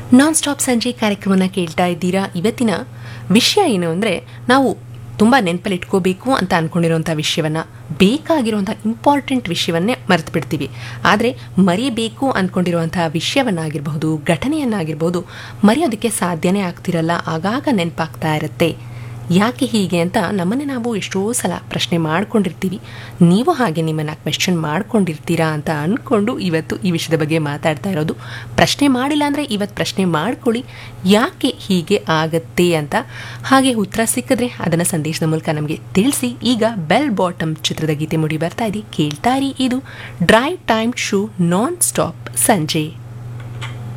ನಾನ್ stop ಸಂಜೆ ಕಾರ್ಯಕ್ರಮನ ಕೇಳ್ತಾ ಇದ್ದೀರಾ ಇವತ್ತಿನ ವಿಷಯ ಏನು ಅಂದರೆ ನಾವು ತುಂಬ ನೆನಪಲ್ಲಿ ಇಟ್ಕೋಬೇಕು ಅಂತ ಅಂದ್ಕೊಂಡಿರೋಂಥ ವಿಷಯವನ್ನು ಬೇಕಾಗಿರುವಂಥ ಇಂಪಾರ್ಟೆಂಟ್ ವಿಷಯವನ್ನೇ ಮರೆತು ಬಿಡ್ತೀವಿ ಆದರೆ ಮರಿಬೇಕು ಅಂದ್ಕೊಂಡಿರುವಂಥ ವಿಷಯವನ್ನಾಗಿರ್ಬಹುದು ಘಟನೆಯನ್ನಾಗಿರ್ಬೋದು ಮರೆಯೋದಕ್ಕೆ ಸಾಧ್ಯನೇ ಆಗ್ತಿರಲ್ಲ ಆಗಾಗ ನೆನಪಾಗ್ತಾ ಇರುತ್ತೆ ಯಾಕೆ ಹೀಗೆ ಅಂತ ನಮ್ಮನ್ನೇ ನಾವು ಎಷ್ಟೋ ಸಲ ಪ್ರಶ್ನೆ ಮಾಡ್ಕೊಂಡಿರ್ತೀವಿ ನೀವು ಹಾಗೆ ನಿಮ್ಮನ್ನು ಕ್ವೆಶ್ಚನ್ ಮಾಡ್ಕೊಂಡಿರ್ತೀರಾ ಅಂತ ಅಂದ್ಕೊಂಡು ಇವತ್ತು ಈ ವಿಷಯದ ಬಗ್ಗೆ ಮಾತಾಡ್ತಾ ಇರೋದು ಪ್ರಶ್ನೆ ಮಾಡಿಲ್ಲ ಅಂದರೆ ಇವತ್ತು ಪ್ರಶ್ನೆ ಮಾಡ್ಕೊಳ್ಳಿ ಯಾಕೆ ಹೀಗೆ ಆಗತ್ತೆ ಅಂತ ಹಾಗೆ ಉತ್ತರ ಸಿಕ್ಕಿದ್ರೆ ಅದನ್ನು ಸಂದೇಶದ ಮೂಲಕ ನಮಗೆ ತಿಳಿಸಿ ಈಗ ಬೆಲ್ ಬಾಟಮ್ ಚಿತ್ರದ ಗೀತೆ ಮುಡಿ ಬರ್ತಾ ಇದೆ ಕೇಳ್ತಾ ಇರಿ ಇದು drive time show non stop ಸಂಜೆ